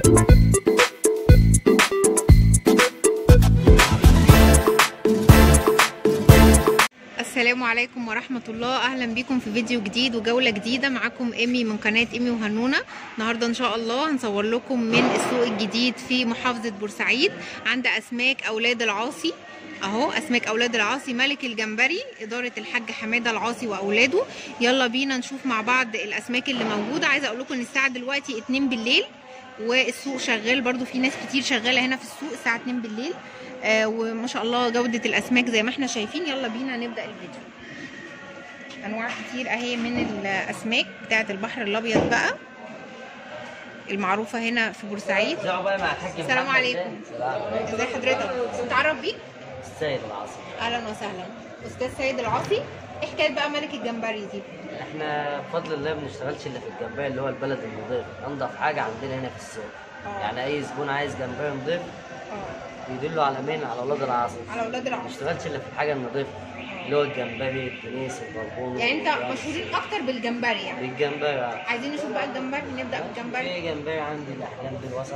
السلام عليكم ورحمة الله أهلا بكم في فيديو جديد وجولة جديدة معاكم إيمي من قناة إيمي وهنونة النهاردة إن شاء الله هنصور لكم من السوق الجديد في محافظة بورسعيد عند أسماك أولاد العاصي اهو اسماك اولاد العاصي ملك الجمبري اداره الحاج حماده العاصي واولاده يلا بينا نشوف مع بعض الاسماك اللي موجوده عايزه اقول لكم ان الساعه دلوقتي 2 بالليل والسوق شغال برضو في ناس كتير شغاله هنا في السوق الساعه 2 بالليل آه وما شاء الله جوده الاسماك زي ما احنا شايفين يلا بينا نبدا الفيديو انواع كتير اهي من الاسماك بتاعه البحر الابيض بقى المعروفه هنا في بورسعيد السلام عليكم ازي حضرتك متعرف بيك السيد العاصي اهلا وسهلا استاذ سيد العاصي ايه حكايه بقى ملك الجمبري دي احنا بفضل الله ما بنشتغلش الا في الجمبري اللي هو البلد النظيف انضف حاجه عندنا هنا في السوق آه. يعني اي زبون عايز جمبري نظيف اه بيدله على مين على اولاد العاصي على اولاد ما العصر بنشتغلش الا في الحاجه النظيفه اللي هو الجمبري التونسي البربون يعني انت مشهورين اكتر بالجمبري يعني بالجمبري عايزين نشوف بقى الجمبري نبدا بالجمبري في جمبري عندي الاحجام دي الوسط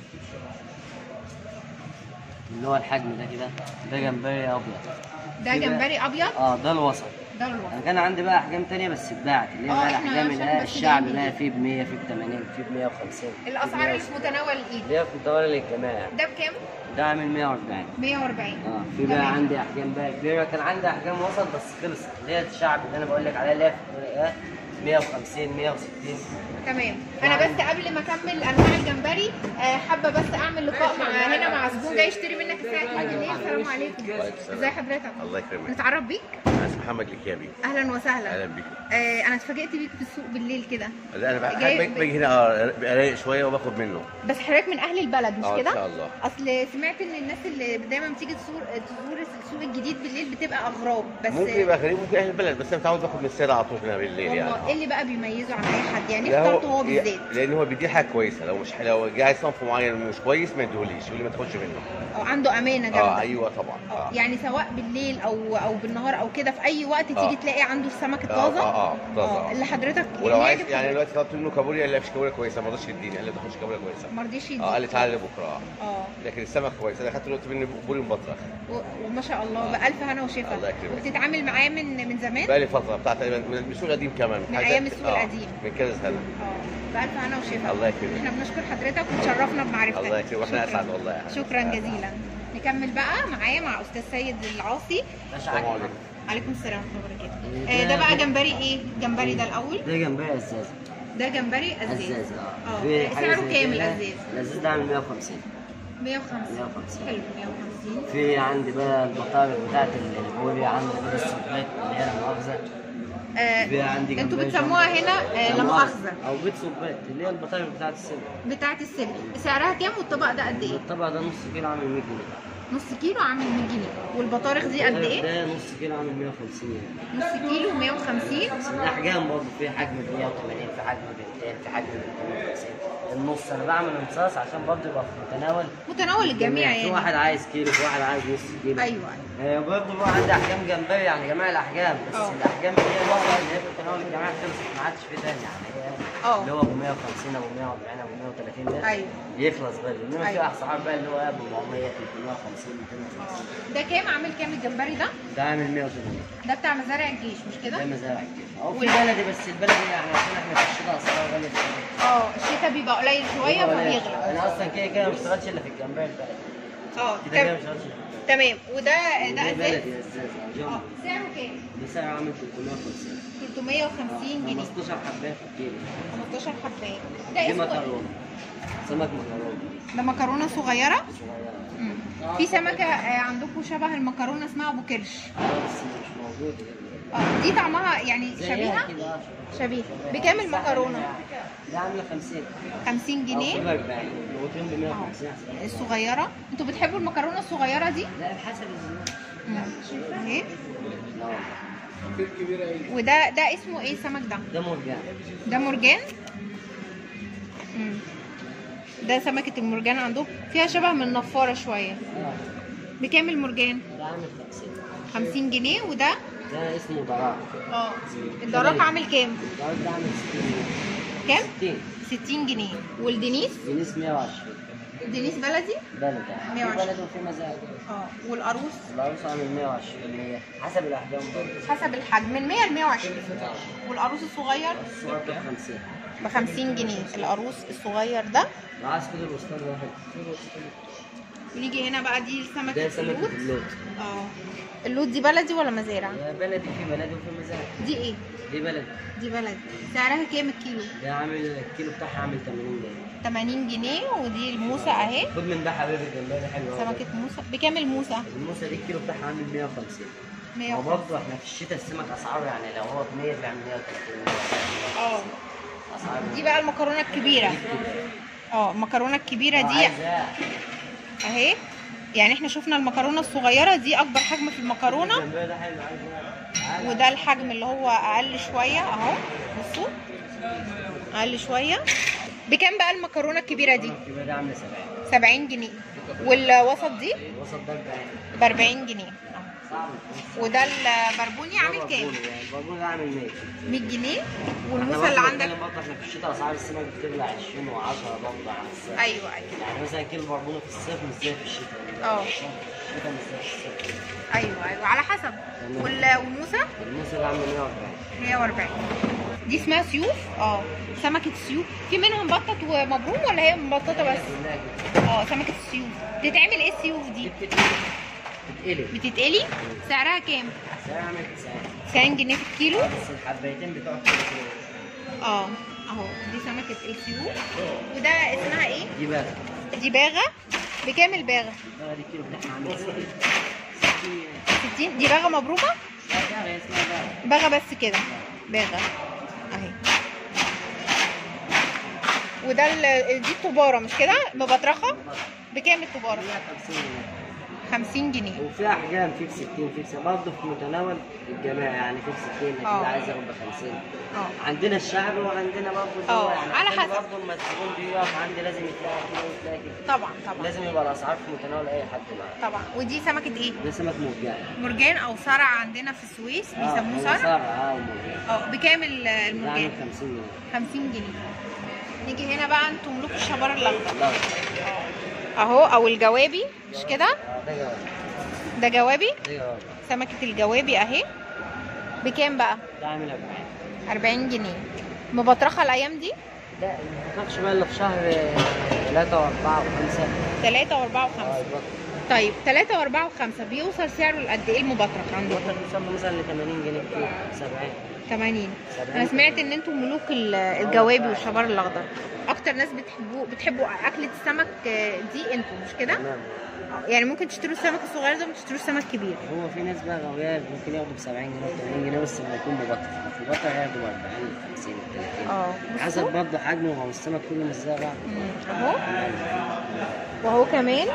اللي هو الحجم ده كده ده جمبري ابيض ده في بقى- جمبري ابيض اه ده الوسط ده الوسط انا كان عندي بقى احجام تانية بس اتباعت اللي هي آه، بقى إحنا الاحجام اللي عشان هي بس الشعب جايين اللي هي فيه ب 100 فيه ب 80 فيه ب 150 فيه ب الاسعار اللي في 160. متناول الايد اللي هي في متوالي للجماعة ده بكام ده عامل 140 140 اه في بقى تمام. عندي احجام بقى كبيرة كان عندي احجام وسط بس خلصت اللي هي الشعب اللي انا بقول لك عليها اللي هي في الفروقات 150 160 تمام انا بس قبل ما اكمل انواع الجمبري آه، حابه بس اعمل لقاء مع هنا مع زبون جاي يشتري منك الساعه 2 بالليل السلام عليكم ازي حضرتك الله يكرمك نتعرف بيك انا اسمي محمد الكيابي اهلا وسهلا اهلا بيك آه، انا اتفاجئت بيك في السوق بالليل كده لا انا بحب جاي- باجي باجي هنا آه، ببقى رايق شويه وباخد منه بس حضرتك من اهل البلد مش اه ان كده شاء الله اصل سمعت ان الناس اللي دايما بتيجي تزور تزور السوق الجديد بالليل بتبقى اغراب بس ممكن يبقى غريب ممكن اهل البلد بس انا متعود باخد من السيده على طول هنا بالليل يعني والله ايه اللي بقى بيميزه عن اي حد يعني لا اخترته هو بالذات لان هو بيدي حاجه كويسه لو مش لو جاي صنف معين مش كويس ما يديهوليش يقول لي ما تاخدش منه او عنده امانه اه جامده ايوه طبعا آه، اه يعني سواء بالليل او او بالنهار او كده في اي وقت تيجي آه. تلاقي عنده السمك اه الطازه اه اه طازه اه آه. اللي حضرتك ولو عايز يعجب يعني حضرتك. دلوقتي طلبت منه كابوريا قال لي مفيش كابوريا كويسه ما رضاش يديني قال لي ما تاخدش كابوريا كويسه ما رضيش اه قال لي يديك تعالى بكره اه اه لكن السمك كويس انا خدت دلوقتي منه بوري مبطرخ و- وما شاء الله بألف هنا وشفا الله يكرمك. وبتتعامل معاه من من زمان بقى لي فتره بتاع تقريبا من السوق القديم كمان من حاجة- أيام السوق آه، القديم. من كذا سنه اه بألف هنا وشفا الله يكرمك. احنا بنشكر حضرتك وتشرفنا بمعرفتك الله يكرمك واحنا شكراً. اسعد والله يا حبيبي. شكرا جزيلا نكمل بقى معايا مع استاذ سيد العاصي السلام عليكم عليكم السلام ورحمه الله وبركاته إيه آه، ده؟ ده بقى جمبري ايه جمبري ده الاول ده جمبري ازاز ده جمبري ازاز ازاز اه اه في حاجة سعره زي كام كده. الازاز الازاز ده عامل 150 150 150 حلو 150 في عندي بقى البطارق بتاعت البوري عندي بقى السباك اللي هي المؤاخذة في آه عندي انتوا جمبري بتسموها جمبري. هنا آه لا لا مؤاخذه او بيت سباك اللي هي البطارق بتاعت السن بتاعت السن سعرها كام والطبق ده قد ايه الطبق ده نص كيلو عامل 100 جنيه نص كيلو عامل 100 جنيه والبطارخ دي قد ايه ده نص كيلو عامل 150 جنيه نص كيلو 150 بس الاحجام برضه في حجم 180 في حجم 200 في حجم 250 النص انا بعمل انصاص عشان برضه يبقى في متناول متناول الجميع في يعني واحد عايز كيلو في واحد عايز نص كيلو ايوه آه، برضه بقى عندي احجام جمبري يعني جميع الاحجام بس اه. الاحجام اللي هي الوسط اللي هي في متناول الجميع خلصت ما عادش في تاني يعني هي اه. اللي هو ابو 150 ابو 140 ابو 130 ده ايوه. يخلص بدري انما في ايوه. اسعار بقى اللي هو ابو 400 350 250 ده كام عامل كام الجمبري ده ده عامل 180 ده بتاع مزارع الجيش مش كده ده مزارع كتير او في وال- بلدي بس البلدي يعني عشان احنا في الشتاء اسعاره غاليه شويه اه الشتاء بيبقى قليل شويه فبيغلى انا اصلا كده كده ما بشتغلش الا في الجمبري البلدي اه كده كده ما تمام بشتغلش تمام وده ده ده ازاز بلدي ازاز اه اه سعره كام ده سعره عامل 350 350 جنيه 15 حبايه في الكيلو 15 حبايه دي ده اسمه إيه؟ مكرونه سمك مكرونه ده مكرونه صغيره صغيره مم. في سمكه آه، عندكم شبه المكرونه اسمها ابو كرش اه بس مش موجوده اه دي طعمها يعني زيها شبيهه كده اه شبيه بكام المكرونه ده عامله 50 50 او جنيه كيلو 40 لغتين ب 150 احسن الصغيره انتوا بتحبوا المكرونه الصغيره دي لا حسب الزمان مم. اهي لا والله. وده ده اسمه ايه السمك ده ده مرجان ده مرجان مم. ده سمكة المرجان عندهم فيها شبه من النفارة شوية اه بكام المرجان؟ ده عامل 50 50 جنيه وده ده اسمه ضراع اه الدراك عامل كام؟ الضراع ده عامل 60 جنيه كام؟ 60 ب 60 جنيه والدنيس جنيس 120 الدنيس بلدي بلد يعني 120. في بلد وفي مزاج اه والقاروص العروس عامل 120 100 حسب الاحجام برضه حسب الحجم من 100 ل 120 والقاروص الصغير الصغير ب 50 ب 50 جنيه القاروص الصغير ده لو عايز كده الوسطان واحد نيجي هنا بقى دي سمكة ده سمكة اللوت اللوت اه اللوت دي بلدي ولا مزارع؟ يا بلدي في بلدي وفي مزاج دي ايه؟ دي بلدي دي بلدي سعرها كام الكيلو؟ ده عامل الكيلو بتاعها عامل 80 جنيه 80 جنيه ودي الموسى اهي خد من ده حبيبي الجمبري حلو أوي. سمكة موسى بكام الموسى؟ الموسى دي الكيلو بتاعها عامل 150 100 وبرضه احنا في الشتاء السمك اسعاره يعني لو هو ب 100 بيعمل 130 اه اسعاره دي بقى المكرونة الكبيرة اه المكرونة الكبيرة دي عايزة اهي يعني احنا شفنا المكرونة الصغيرة دي اكبر حجم في المكرونة الجمبري ده حلو عايزة وده الحجم اللي هو اقل شوية اهو بصوا اقل شوية بكام بقى المكرونة الكبيرة دي؟ الكبيرة ده عاملة 70 70 جنيه والوسط دي الوسط ده ب ب 40 جنيه صعب وده البربوني عامل كام؟ البربون ده عامل 100 100 جنيه احنا والموسى برضه اللي عندك بنتكلم برضه احنا في الشتاء اسعار السمك بتغلى 20 و10 برضه على السعر ايوه ايوه يعني مثلا كيلو بربونه في الصيف مش زي في الشتاء اه. الشتاء مش زي في الصيف ايوه ايوه على حسب تمام. وال- والموسى الموسى ده عامل 140 140 دي اسمها سيوف اه سمكة سيوف في منهم بطط ومبروم ولا هي مبططة بس؟ كلها كده. اه سمكة السيوف تتعمل ايه السيوف دي؟ دي بتتقلب بتتقلب بتتقلي سعرها كام؟ سعرها عامل 90 90 جنيه في الكيلو بس الحبايتين بتوع كيلو كيلو. اه اهو دي سمكة السيوف وده اسمها ايه؟ دي بقى دي باغة بكام الباغة؟ بقى دي الكيلو بتاعها عامل 60 60 دي باغة مبرومة؟ لا ده اسمها بقى باغة بس كده باغة اهي وده ال- دي الطبارة مش كده؟ ببطرخة بكام الطبارة؟ 150 جنيه 50 جنيه وفي احجام في ب 60 في ب 70 برضه في متناول الجميع يعني في ب 60 اللي اه. كده عايز ياخد ب 50 اه عندنا الشعبي وعندنا برضه اللي اه، هو يعني على عشان حسب. برضه لما الزبون بيقف عندي لازم يتلاقي كده ويتلاقي كده طبعا طبعا لازم يبقى الاسعار في متناول اي حد معاه طبعا ودي سمكة ايه؟ ده سمك مرجان مرجان او صرع عندنا في السويس بيسموه هو صرع صرع اه ومرجان اه بكام ال- ده عامل المرجان؟ 50 جنيه 50 جنيه نيجي هنا بقى انتم ملوك الشبار الاخضر لا اهو او الجوابي مش كده؟ اه ده جواب ده جوابي ده جواب سمكة الجوابي اهي بكام بقى؟ ده عامل 40 40 جنيه مبطرخة الايام دي؟ لا ما تاخدش بقى الا في شهر 3 و4 و5 3 و4 اه و5 البطل طيب 3 و4 و5 بيوصل سعره لقد ايه المبطرخ عندكم؟ البطل بيوصل مثلا ل 80 جنيه كتير 70 80 70 انا سمعت ان انتم ملوك ال- الجوابي والشبار الاخضر اكتر ناس بتحبوا بتحبوا اكله السمك آه، دي انتم مش كده تمام يعني ممكن تشتروا السمك الصغير ده ما تشتروش سمك كبير هو في ناس بقى غويات ممكن ياخدوا ب 70 جنيه و 80 جنيه بس لما يكون مبطل في مبطل هياخدوا ب 40 50 30 اه حسب بصوا. برضه حجمه هو السمك كله مش زي بعض مم، اهو وهو كمان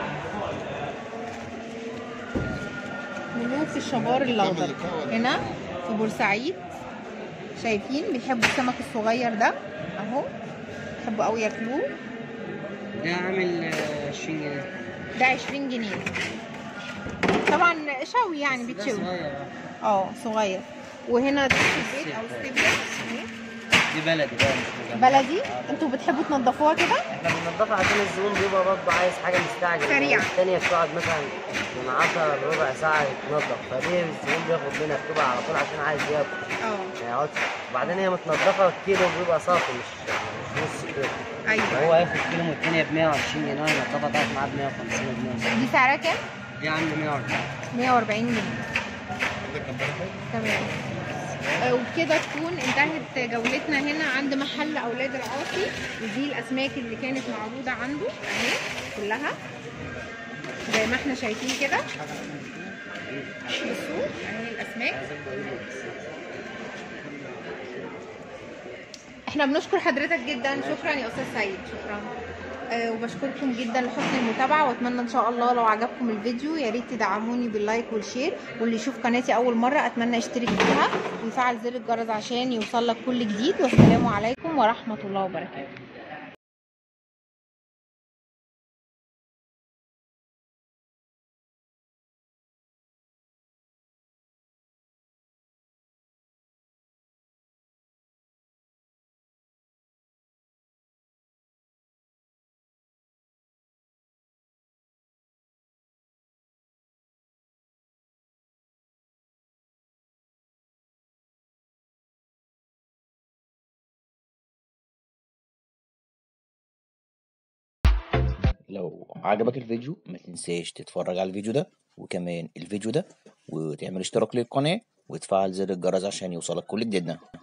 ملوك الشبار الاخضر هنا في بورسعيد شايفين بيحبوا السمك الصغير ده اهو بيحبوا قوي ياكلوه ده عامل آه، 20 جنيه ده 20 جنيه طبعا شوي يعني بس ده بيتشوي صغير آه. اه صغير وهنا ده البيت او السبلة أهي. دي بلدي بقى مش مجمع. بلدي انتوا بتحبوا تنضفوها كده احنا بننضفها عشان الزبون بيبقى برضه عايز حاجه مستعجله سريعة. الثانيه بتقعد مثلا من 10 لربع ساعه يتنضف فدي الزبون بياخد منها بتبقى على طول عشان عايز ياكل اه ما يقعدش وبعدين هي متنضفه الكيلو بيبقى صافي مش مش نص كيلو ايوه هو هياخد كيلو من الثانيه ب 120 جنيه ينضفها تقعد معاه ب 150 و 160 دي سعرها كام؟ دي عامله 140 140 جنيه تمام آه، وبكده تكون انتهت جولتنا هنا عند محل اولاد العاصي ودي الاسماك اللي كانت معروضه عنده اهي كلها زي ما احنا شايفين كده بصوا اهي الاسماك احنا بنشكر حضرتك جدا شكرا يا استاذ سيد شكرا آه، وبشكركم جدا لحسن المتابعه واتمنى ان شاء الله لو عجبكم الفيديو يا ريت تدعموني باللايك والشير واللي يشوف قناتي اول مره اتمنى يشترك فيها ويفعل زر الجرس عشان يوصلك كل جديد والسلام عليكم ورحمه الله وبركاته لو عجبك الفيديو ما تنساش تتفرج على الفيديو ده وكمان الفيديو ده وتعمل اشتراك للقناة وتفعل زر الجرس عشان يوصلك كل جديدنا